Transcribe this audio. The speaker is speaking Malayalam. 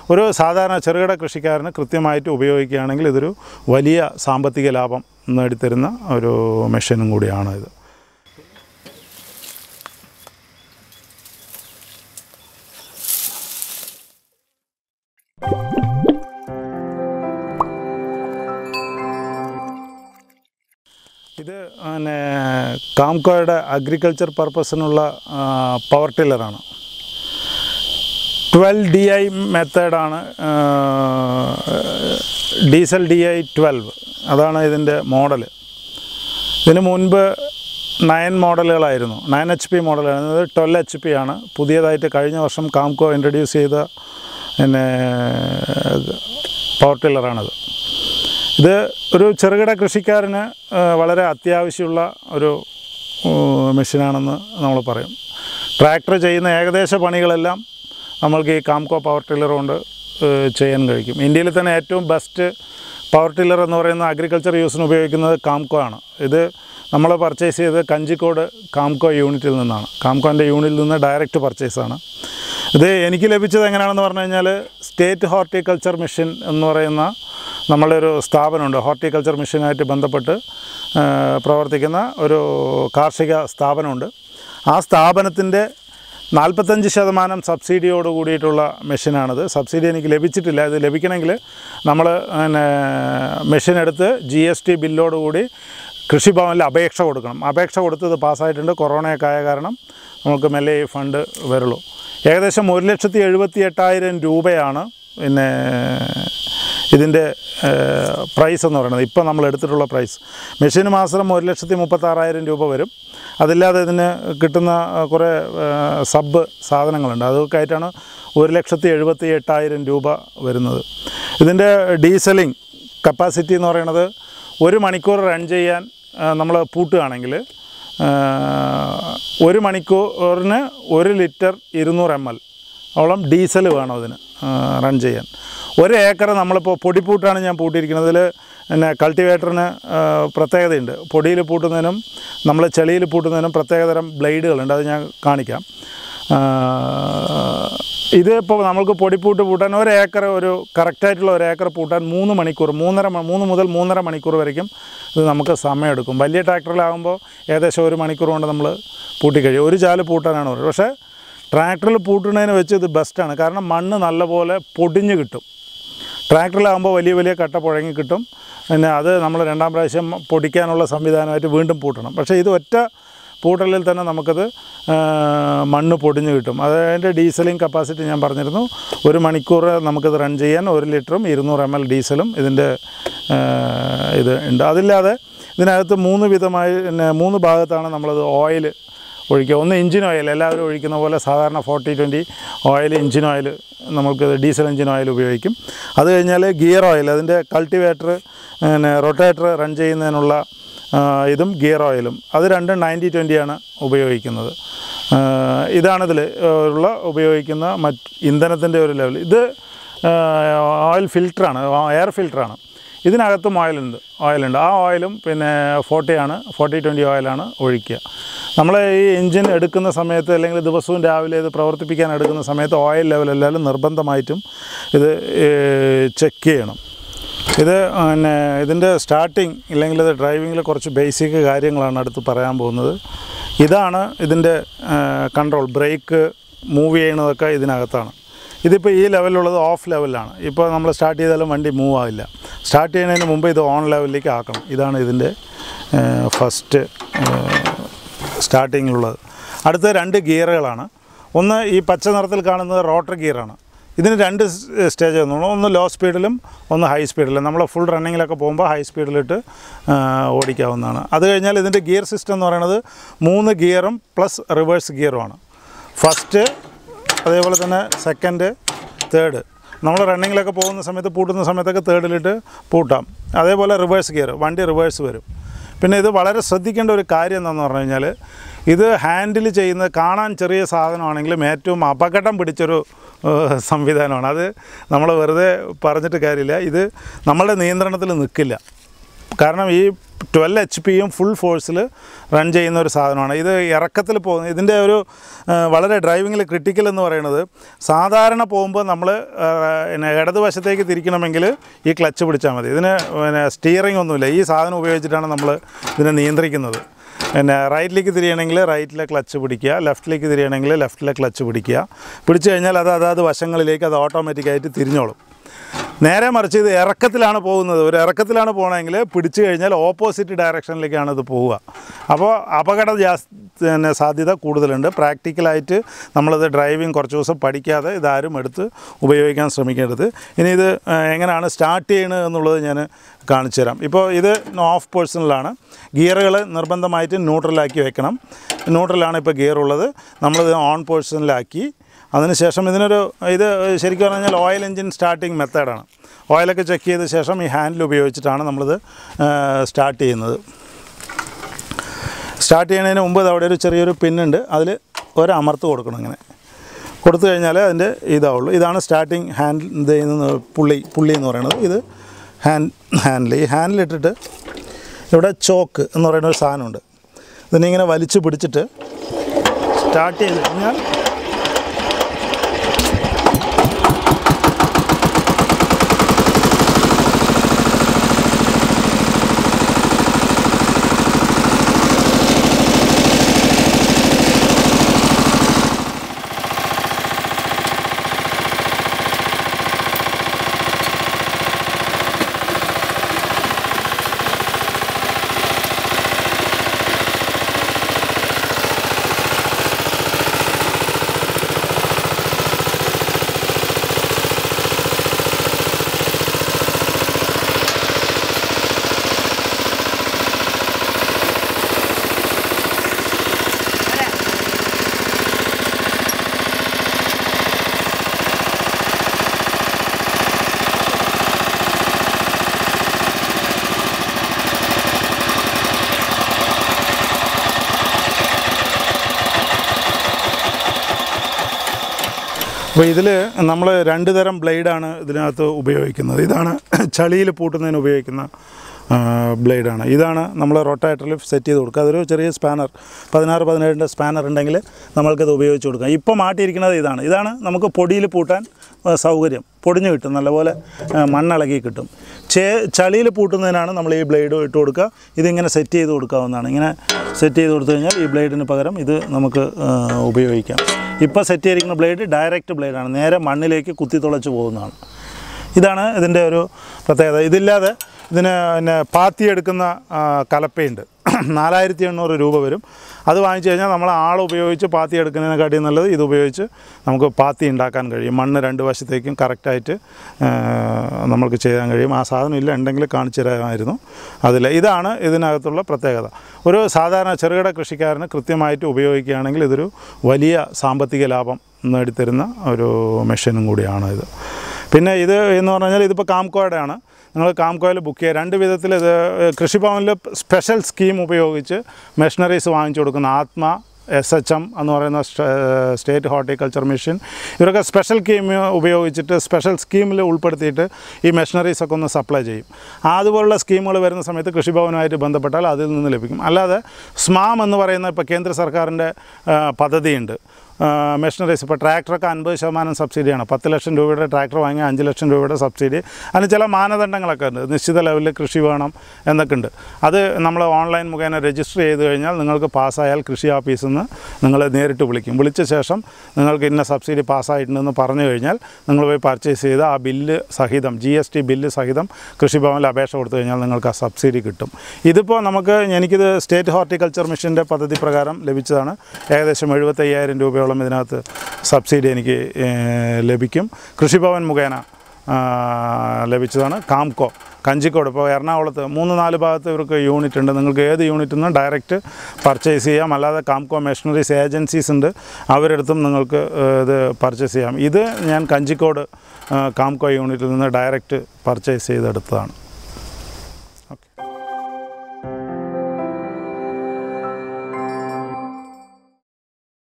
ഒരു സാധാരണ ചെറുകിട കൃഷിക്കാരന് കൃത്യമായിട്ട് ഉപയോഗിക്കുകയാണെങ്കിൽ ഇതൊരു വലിയ സാമ്പത്തിക ലാഭം നേടിത്തരുന്ന ഒരു മെഷീനും കൂടിയാണ് ഇത് ഇത് പിന്നെ കാംകോയുടെ അഗ്രികൾച്ചർ പർപ്പസിനുള്ള പവർ ടില്ലറാണ് ട്വൽവ് ഡി ഐ മെത്തേഡാണ് ഡീസൽ ഡി ഐ ട്വൽവ് അതാണ് ഇതിൻ്റെ മോഡൽ ഇതിന് മുൻപ് നയൻ മോഡലുകളായിരുന്നു നയൻ എച്ച് പി മോഡലായിരുന്നു ഇത് ട്വൽവ് എച്ച് പി ആണ് പുതിയതായിട്ട് കഴിഞ്ഞ വർഷം കാംകോ ഇൻട്രൊഡ്യൂസ് ചെയ്ത പിന്നെ പവർ ടില്ലറാണിത് ഇത് ഒരു ചെറുകിട കൃഷിക്കാരന് ആ, വളരെ അത്യാവശ്യമുള്ള ഒരു ആ, മെഷീനാണെന്ന് നമ്മൾ പറയും ട്രാക്ടർ ചെയ്യുന്ന ഏകദേശ പണികളെല്ലാം നമ്മൾക്ക് ഈ കാംകോ പവർ ടില്ലർ കൊണ്ട് ആ, ചെയ്യാൻ കഴിക്കും ഇന്ത്യയിൽ തന്നെ ഏറ്റവും ബെസ്റ്റ് പവർ ടില്ലർ എന്ന് പറയുന്ന അഗ്രികൾച്ചർ യൂസിന് ഉപയോഗിക്കുന്നത് കാംകോ ആണ് ഇത് നമ്മൾ പർച്ചേസ് ചെയ്ത് കഞ്ചിക്കോട് കാംകോ യൂണിറ്റിൽ നിന്നാണ് കാംകോൻ്റെ യൂണിറ്റിൽ നിന്ന് ഡയറക്റ്റ് പർച്ചേസാണ് ഇത് എനിക്ക് ലഭിച്ചത് എങ്ങനെയാണെന്ന് പറഞ്ഞു കഴിഞ്ഞാൽ സ്റ്റേറ്റ് ഹോർട്ടിക്കൾച്ചർ മിഷൻ എന്ന് പറയുന്ന നമ്മളുടെ ഒരു സ്ഥാപനമുണ്ട് ഹോർട്ടിക്കൾച്ചർ മിഷനുമായിട്ട് ബന്ധപ്പെട്ട് ആ, പ്രവർത്തിക്കുന്ന ഒരു കാർഷിക സ്ഥാപനമുണ്ട് ആ സ്ഥാപനത്തിൻ്റെ നാൽപ്പത്തഞ്ച് ശതമാനം സബ്സിഡിയോട് കൂടിയിട്ടുള്ള മെഷീനാണിത് സബ്സിഡി എനിക്ക് ലഭിച്ചിട്ടില്ല ഇത് ലഭിക്കണമെങ്കിൽ നമ്മൾ പിന്നെ മെഷീൻ എടുത്ത് ജി എസ് ടി ബില്ലോടുകൂടി കൃഷിഭവനിൽ അപേക്ഷ കൊടുക്കണം അപേക്ഷ കൊടുത്തത് പാസ്സായിട്ടുണ്ട് കൊറോണയൊക്കെ ആയ കാരണം നമുക്ക് മെല്ലെ ഈ ഫണ്ട് വരുള്ളൂ ഏകദേശം ഒരു ലക്ഷത്തി എഴുപത്തി എട്ടായിരം രൂപയാണ് പിന്നെ ഇതിൻ്റെ പ്രൈസ് എന്ന് പറയുന്നത് ഇപ്പോൾ നമ്മൾ എടുത്തിട്ടുള്ള പ്രൈസ് മെഷീന് മാസം ഒരു ലക്ഷത്തി മുപ്പത്താറായിരം രൂപ വരും അതില്ലാതെ ഇതിന് കിട്ടുന്ന ആ, കുറേ ആ, സബ് സാധനങ്ങളുണ്ട് അതൊക്കെ ആയിട്ടാണ് ഒരു ലക്ഷത്തി എഴുപത്തി എട്ടായിരം രൂപ വരുന്നത് ഇതിൻ്റെ ഡീസലിംഗ് കപ്പാസിറ്റി എന്ന് പറയുന്നത് ഒരു മണിക്കൂർ റൺ ചെയ്യാൻ നമ്മൾ പൂട്ടുകയാണെങ്കിൽ ആ, ഒരു മണിക്കൂറിന് ഒരു ലിറ്റർ ഇരുന്നൂറ് എം എൽ ഓളം ഡീസൽ വേണം അതിന് റൺ ചെയ്യാൻ ഒരു ഏക്കർ നമ്മളിപ്പോൾ പൊടിപ്പൂട്ടാണ് ഞാൻ പൂട്ടിയിരിക്കുന്നത് ഇതിൽ പിന്നെ കൾട്ടിവേറ്ററിന് പ്രത്യേകതയുണ്ട് പൊടിയിൽ പൂട്ടുന്നതിനും നമ്മൾ ചെളിയിൽ പൂട്ടുന്നതിനും പ്രത്യേകതരം ബ്ലേഡുകളുണ്ട് അത് ഞാൻ കാണിക്കാം ആ, ഇത് ഇപ്പോൾ നമുക്ക് പൊടിപ്പൂട്ട് പൂട്ടാൻ ഒരു ഏക്കർ ഒരു കറക്റ്റായിട്ടുള്ള ഒരു ഏക്കർ പൂട്ടാൻ മൂന്ന് മണിക്കൂർ മൂന്നര മ- മൂന്ന് മുതൽ മൂന്നര മണിക്കൂർ വരയ്ക്കും ഇത് നമുക്ക് സമയമെടുക്കും വലിയ ട്രാക്ടറിലാകുമ്പോൾ ഏകദേശം ഒരു മണിക്കൂർ കൊണ്ട് നമ്മൾ പൂട്ടിക്കഴിയും ഒരു ചാല് പൂട്ടാനാണ് പറയുന്നത് പക്ഷേ ട്രാക്ടറിൽ പൂട്ടുന്നതിന് വെച്ച് ഇത് ബെസ്റ്റാണ് കാരണം മണ്ണ് നല്ലപോലെ പൊടിഞ്ഞ് കിട്ടും ട്രാക്ടറിലാകുമ്പോൾ വലിയ വലിയ കട്ട പുഴങ്ങി കിട്ടും പിന്നെ അത് നമ്മൾ രണ്ടാം പ്രാവശ്യം പൊടിക്കാനുള്ള സംവിധാനമായിട്ട് വീണ്ടും പൂട്ടണം പക്ഷേ ഇത് ഒറ്റ പൂട്ടലിൽ തന്നെ നമുക്കത് ആ, മണ്ണ് പൊടിഞ്ഞ് കിട്ടും അതിൻ്റെ ഡീസലിംഗ് കപ്പാസിറ്റി ഞാൻ പറഞ്ഞിരുന്നു ഒരു മണിക്കൂർ നമുക്കിത് റൺ ചെയ്യാൻ ഒരു ലിറ്ററും ഇരുന്നൂറ് എം എൽ ഡീസലും ഇതിൻ്റെ ആ, ഇത് ഉണ്ട് അതില്ലാതെ ഇതിനകത്ത് മൂന്ന് വിധമായി പിന്നെ മൂന്ന് ഭാഗത്താണ് നമ്മളത് ഓയിൽ ഒഴിക്കുക ഒന്ന് എഞ്ചിൻ ഓയിൽ എല്ലാവരും ഒഴിക്കുന്ന പോലെ സാധാരണ forty twenty oil engine oil നമുക്ക് ഡീസൽ എഞ്ചിൻ ഓയിൽ ഉപയോഗിക്കും അത് കഴിഞ്ഞാൽ ഗിയർ ഓയിൽ അതിൻ്റെ കൾട്ടിവേറ്റർ പിന്നെ റൊട്ടേറ്റർ റൺ ചെയ്യുന്നതിനുള്ള ആ, ഇതും ഗിയർ ഓയിലും അത് രണ്ടും നയൻറ്റി ട്വൻറ്റിയാണ് ഉപയോഗിക്കുന്നത് ആ, ഇതാണിതിൽ ഉള്ള ഉപയോഗിക്കുന്ന മറ്റ് ഇന്ധനത്തിൻ്റെ ഒരു ലെവൽ ഇത് ആ, ഓയിൽ ഫിൽറ്ററാണ് എയർ ഫിൽറ്ററാണ് ഇതിനകത്തും ഓയിലുണ്ട് ഓയിലുണ്ട് ആ ഓയിലും പിന്നെ ഫോർട്ടിയാണ് ഫോർട്ടി ട്വൻറ്റി ഓയിലാണ് ഒഴിക്കുക നമ്മൾ ഈ എൻജിൻ എടുക്കുന്ന സമയത്ത് അല്ലെങ്കിൽ ദിവസവും രാവിലെ ഇത് പ്രവർത്തിപ്പിക്കാൻ എടുക്കുന്ന സമയത്ത് ഓയിൽ ലെവൽ എല്ലാവരും നിർബന്ധമായിട്ടും ഇത് ചെക്ക് ചെയ്യണം ഇത് പിന്നെ ഇതിൻ്റെ സ്റ്റാർട്ടിങ് ഇല്ലെങ്കിൽ ഇത് ഡ്രൈവിങ്ങിൽ കുറച്ച് ബേസിക് കാര്യങ്ങളാണ് അടുത്ത് പറയാൻ പോകുന്നത് ഇതാണ് ഇതിൻ്റെ കൺട്രോൾ ബ്രേക്ക് മൂവ് ചെയ്യണതൊക്കെ ഇതിനകത്താണ് ഇതിപ്പോൾ ഈ ലെവലിലുള്ളത് ഓഫ് ലെവലിലാണ് ഇപ്പോൾ നമ്മൾ സ്റ്റാർട്ട് ചെയ്താലും വണ്ടി മൂവ് ആവില്ല സ്റ്റാർട്ട് ചെയ്യുന്നതിന് മുമ്പ് ഇത് ഓൺ ലെവലിലേക്ക് ആക്കണം ഇതാണ് ഇതിൻ്റെ ഫസ്റ്റ് സ്റ്റാർട്ടിങ്ങിലുള്ളത് അടുത്ത രണ്ട് ഗിയറുകളാണ് ഒന്ന് ഈ പച്ച നിറത്തിൽ കാണുന്നത് റോട്ടർ ഗിയറാണ് ഇതിന് രണ്ട് സ്റ്റേജ് വന്നു ഒന്ന് ലോ സ്പീഡിലും ഒന്ന് ഹൈ സ്പീഡിലും നമ്മൾ ഫുൾ റണ്ണിങ്ങിലൊക്കെ പോകുമ്പോൾ ഹൈ സ്പീഡിലിട്ട് ആ, ഓടിക്കാവുന്നതാണ് അത് കഴിഞ്ഞാൽ ഇതിൻ്റെ ഗിയർ സിസ്റ്റം എന്ന് പറയുന്നത് മൂന്ന് ഗിയറും പ്ലസ് റിവേഴ്സ് ഗിയറുമാണ് ഫസ്റ്റ് അതേപോലെ തന്നെ സെക്കൻഡ് തേർഡ് നമ്മൾ റണ്ണിങ്ങിലൊക്കെ പോകുന്ന സമയത്ത് പൂട്ടുന്ന സമയത്തൊക്കെ തേർഡിലിട്ട് പൂട്ടാം അതേപോലെ റിവേഴ്സ് ഗിയർ വണ്ടി റിവേഴ്സ് വരും പിന്നെ ഇത് വളരെ ശ്രദ്ധിക്കേണ്ട ഒരു കാര്യം എന്താണെന്ന് പറഞ്ഞു കഴിഞ്ഞാൽ ഇത് ഹാൻഡിൽ ചെയ്യുന്ന കാണാൻ ചെറിയ സാധനമാണെങ്കിലും ഏറ്റവും അപകടം പിടിച്ചൊരു ഏഹ്, സംവിധാനമാണ് അത് നമ്മൾ വെറുതെ പറഞ്ഞിട്ട് കാര്യമില്ല ഇത് നമ്മളുടെ നിയന്ത്രണത്തിൽ നിൽക്കില്ല കാരണം ഈ ട്വൽവ് എച്ച് പിയും ഫുൾ ഫോഴ്സിൽ റൺ ചെയ്യുന്ന ഒരു സാധനമാണ് ഇത് ഇറക്കത്തിൽ പോകുന്ന ഇതിൻ്റെ ഒരു ആ, വളരെ ഡ്രൈവിങ്ങിൽ ക്രിട്ടിക്കൽ എന്ന് പറയുന്നത് സാധാരണ പോകുമ്പോൾ നമ്മൾ പിന്നെ ഇടതുവശത്തേക്ക് തിരിക്കണമെങ്കിൽ ഈ ക്ലച്ച് പിടിച്ചാൽ മതി ഇതിന് പിന്നെ സ്റ്റിയറിംഗ് ഒന്നുമില്ല ഈ സാധനം ഉപയോഗിച്ചിട്ടാണ് നമ്മൾ ഇതിനെ നിയന്ത്രിക്കുന്നത് പിന്നെ റൈറ്റിലേക്ക് തിരിയണമെങ്കിൽ റൈറ്റിലെ ക്ലച്ച് പിടിക്കുക ലെഫ്റ്റിലേക്ക് തിരിയണമെങ്കിൽ ലെഫ്റ്റിലെ ക്ലച്ച് പിടിക്കുക പിടിച്ചു കഴിഞ്ഞാൽ അത് അതാത് വശങ്ങളിലേക്ക് അത് ഓട്ടോമാറ്റിക്കായിട്ട് തിരിഞ്ഞോളും നേരെ മറിച്ച് ഇത് ഇറക്കത്തിലാണ് പോകുന്നത് ഒരു ഇറക്കത്തിലാണ് പോകണമെങ്കിൽ പിടിച്ചു കഴിഞ്ഞാൽ ഓപ്പോസിറ്റ് ഡയറക്ഷനിലേക്കാണ് ഇത് പോവുക അപ്പോൾ അപകട ജാസ് പിന്നെ സാധ്യത കൂടുതലുണ്ട് പ്രാക്ടിക്കലായിട്ട് നമ്മളത് ഡ്രൈവിംഗ് കുറച്ച് ദിവസം പഠിക്കാതെ ഇതാരും എടുത്ത് ഉപയോഗിക്കാൻ ശ്രമിക്കരുത് ഇനി ഇത് ആ, എങ്ങനെയാണ് സ്റ്റാർട്ട് ചെയ്യണത് എന്നുള്ളത് ഞാൻ കാണിച്ചു തരാം ഇപ്പോൾ ഇത് ഓഫ് പേഴ്സണലാണ് ഗിയറുകൾ നിർബന്ധമായിട്ട് ന്യൂട്രലാക്കി വെക്കണം ന്യൂട്രലാണ് ഇപ്പോൾ ഗിയർ ഉള്ളത് നമ്മളിത് ഓൺ പേഴ്സണിലാക്കി അതിനുശേഷം ഇതിനൊരു ഇത് ശരിക്കും പറഞ്ഞാൽ ഓയിൽ എൻജിൻ സ്റ്റാർട്ടിങ് മെത്തേഡാണ് ഓയിലൊക്കെ ചെക്ക് ചെയ്ത ശേഷം ഈ ഹാൻഡിൽ ഉപയോഗിച്ചിട്ടാണ് നമ്മളിത് സ്റ്റാർട്ട് ചെയ്യുന്നത് സ്റ്റാർട്ട് ചെയ്യുന്നതിന് മുമ്പ് ഇത് അവിടെ ഒരു ചെറിയൊരു പിന്നുണ്ട് അതിൽ ഒരു അമർത്ത് കൊടുക്കണം ഇങ്ങനെ കൊടുത്തു കഴിഞ്ഞാൽ അതിൻ്റെ ഇതാവുള്ളൂ ഇതാണ് സ്റ്റാർട്ടിങ് ഹാൻഡിൽ ഇത് ചെയ്യുന്ന പുള്ളി പുള്ളി എന്ന് പറയുന്നത് ഇത് ഹാൻഡ് ഹാൻഡിൽ ഈ ഹാൻഡിലിട്ടിട്ട് ഇവിടെ ചോക്ക് എന്ന് പറയുന്ന ഒരു സാധനമുണ്ട് ഇതിനെ ഇങ്ങനെ വലിച്ചു പിടിച്ചിട്ട് സ്റ്റാർട്ട് ചെയ്ത് കഴിഞ്ഞാൽ അപ്പോൾ ഇതിൽ നമ്മൾ രണ്ട് തരം ബ്ലേഡാണ് ഇതിനകത്ത് ഉപയോഗിക്കുന്നത് ഇതാണ് ചളിയിൽ പൂട്ടുന്നതിന് ഉപയോഗിക്കുന്ന ആ, ബ്ലേഡാണ് ഇതാണ് നമ്മൾ റൊട്ടാറ്ററിൽ സെറ്റ് ചെയ്ത് കൊടുക്കുക അതൊരു ചെറിയ സ്പാനർ പതിനാറ് പതിനേഴിൻ്റെ സ്പാനർ ഉണ്ടെങ്കിൽ നമ്മൾക്കത് ഉപയോഗിച്ച് കൊടുക്കാം ഇപ്പോൾ മാറ്റിയിരിക്കുന്നത് ഇതാണ് ഇതാണ് നമുക്ക് പൊടിയിൽ പൂട്ടാൻ ആ, സൗകര്യം പൊടിഞ്ഞ് കിട്ടും നല്ലപോലെ ആ, മണ്ണിളകി കിട്ടും ചേ ചളിയിൽ പൂട്ടുന്നതിനാണ് നമ്മൾ ഈ ബ്ലേഡ് ഇട്ട് കൊടുക്കുക ഇതിങ്ങനെ സെറ്റ് ചെയ്ത് കൊടുക്കാവുന്നതാണ് ഇങ്ങനെ സെറ്റ് ചെയ്ത് കൊടുത്തു കഴിഞ്ഞാൽ ഈ ബ്ലേഡിന് പകരം ഇത് നമുക്ക് ആ, ഉപയോഗിക്കാം ഇപ്പോൾ സെറ്റ് ചെയ്തിരിക്കുന്ന ബ്ലേഡ് ഡയറക്റ്റ് ബ്ലേഡാണ് നേരെ മണ്ണിലേക്ക് കുത്തി തുളച്ച് പോകുന്നതാണ് ഇതാണ് ഇതിൻ്റെ ഒരു പ്രത്യേകത ഇതില്ലാതെ ഇതിന് പിന്നെ പാത്തിയെടുക്കുന്ന ആ, കലപ്പയുണ്ട് നാലായിരത്തി എണ്ണൂറ് രൂപ വരും അത് വാങ്ങിച്ചു കഴിഞ്ഞാൽ നമ്മൾ ആൾ ഉപയോഗിച്ച് പാത്തി എടുക്കുന്നതിനെക്കാട്ടിയും നല്ലത് ഇത് ഉപയോഗിച്ച് നമുക്ക് പാത്തി ഉണ്ടാക്കാൻ കഴിയും മണ്ണ് രണ്ട് വശത്തേക്കും കറക്റ്റായിട്ട് നമുക്ക് ചെയ്യാൻ കഴിയും ആ സാധനം ഇല്ല ഉണ്ടെങ്കിൽ കാണിച്ചു തരാമായിരുന്നു അതിൽ ഇതാണ് ഇതിനകത്തുള്ള പ്രത്യേകത ഒരു സാധാരണ ചെറുകിട കൃഷിക്കാരന് കൃത്യമായിട്ട് ഉപയോഗിക്കുകയാണെങ്കിൽ ഇതൊരു വലിയ സാമ്പത്തിക ലാഭം നേടിത്തരുന്ന ഒരു മെഷീനും കൂടിയാണ് ഇത് പിന്നെ ഇത് എന്ന് പറഞ്ഞാൽ ഇതിപ്പോൾ കാംകോയുടെ ആണ് നിങ്ങൾ കാംകോയിൽ ബുക്ക് ചെയ്യുക രണ്ട് വിധത്തിൽ ഇത് കൃഷിഭവനിൽ സ്പെഷ്യൽ സ്കീം ഉപയോഗിച്ച് മെഷീനറീസ് വാങ്ങിച്ചു കൊടുക്കുന്ന ആത്മ എസ് എച്ച് എം എന്ന് പറയുന്ന സ്റ്റ- സ്റ്റേറ്റ് ഹോർട്ടിക്കൾച്ചർ മിഷൻ ഇവരൊക്കെ സ്പെഷ്യൽ സ്കീം ഉപയോഗിച്ചിട്ട് സ്പെഷ്യൽ സ്കീമിൽ ഉൾപ്പെടുത്തിയിട്ട് ഈ മെഷീനറീസ് ഒക്കെ ഒന്ന് സപ്ലൈ ചെയ്യും അതുപോലുള്ള സ്കീമുകൾ വരുന്ന സമയത്ത് കൃഷിഭവനുമായിട്ട് ബന്ധപ്പെട്ടാൽ അതിൽ നിന്ന് ലഭിക്കും അല്ലാതെ സ്മാം എന്ന് പറയുന്ന ഇപ്പോൾ കേന്ദ്ര സർക്കാരിൻ്റെ ആ, പദ്ധതിയുണ്ട് മെഷീനറീസ് ഇപ്പോൾ ട്രാക്ടറൊക്കെ അൻപത് ശതമാനം സബ്സിഡിയാണ് പത്ത് ലക്ഷം രൂപയുടെ ട്രാക്ടർ വാങ്ങിയാൽ അഞ്ച് ലക്ഷം രൂപയുടെ സബ്സിഡി അതിന് ചില മാനദണ്ഡങ്ങളൊക്കെ ഉണ്ട് നിശ്ചിത ലെവലിൽ കൃഷി വേണം എന്നൊക്കെ ഉണ്ട് അത് നമ്മൾ ഓൺലൈൻ മുഖേന രജിസ്റ്റർ ചെയ്ത് കഴിഞ്ഞാൽ നിങ്ങൾക്ക് പാസ്സായാൽ കൃഷി ഓഫീസിൽ നിന്ന് നിങ്ങൾ നേരിട്ട് വിളിക്കും വിളിച്ച ശേഷം നിങ്ങൾക്ക് ഇന്ന സബ്സിഡി പാസ്സായിട്ടുണ്ടെന്ന് പറഞ്ഞു കഴിഞ്ഞാൽ നിങ്ങൾ പോയി പർച്ചേസ് ചെയ്ത് ആ ബില്ല് സഹിതം ജി എസ് ടി ബില്ല് സഹിതം കൃഷിഭവനിൽ അപേക്ഷ കൊടുത്തു കഴിഞ്ഞാൽ നിങ്ങൾക്ക് ആ സബ്സിഡി കിട്ടും ഇതിപ്പോൾ നമുക്ക് എനിക്കിത് സ്റ്റേറ്റ് ഹോർട്ടിക്കൾച്ചർ മിഷൻ്റെ പദ്ധതി പ്രകാരം ലഭിച്ചതാണ് ഏകദേശം എഴുപത്തയ്യായിരം രൂപയോളം ഇതിനകത്ത് സബ്സിഡി എനിക്ക് ഏഹ്, ലഭിക്കും കൃഷിഭവൻ മുഖേന ആ, ലഭിച്ചതാണ് കാംകോ കഞ്ചിക്കോട് ഇപ്പോൾ എറണാകുളത്ത് മൂന്ന് നാല് ഭാഗത്ത് ഇവർക്ക് യൂണിറ്റ് ഉണ്ട് നിങ്ങൾക്ക് ഏത് യൂണിറ്റിൽ നിന്ന് ഡയറക്റ്റ് പർച്ചേസ് ചെയ്യാം അല്ലാതെ കാംകോ മെഷീനറീസ് ഏജൻസീസ് ഉണ്ട് അവരടുത്തും നിങ്ങൾക്ക് ഏഹ്, ഇത് പർച്ചേസ് ചെയ്യാം ഇത് ഞാൻ കഞ്ചിക്കോട് ആ, കാംകോ യൂണിറ്റിൽ നിന്ന് ഡയറക്റ്റ് പർച്ചേസ് ചെയ്തെടുത്തതാണ്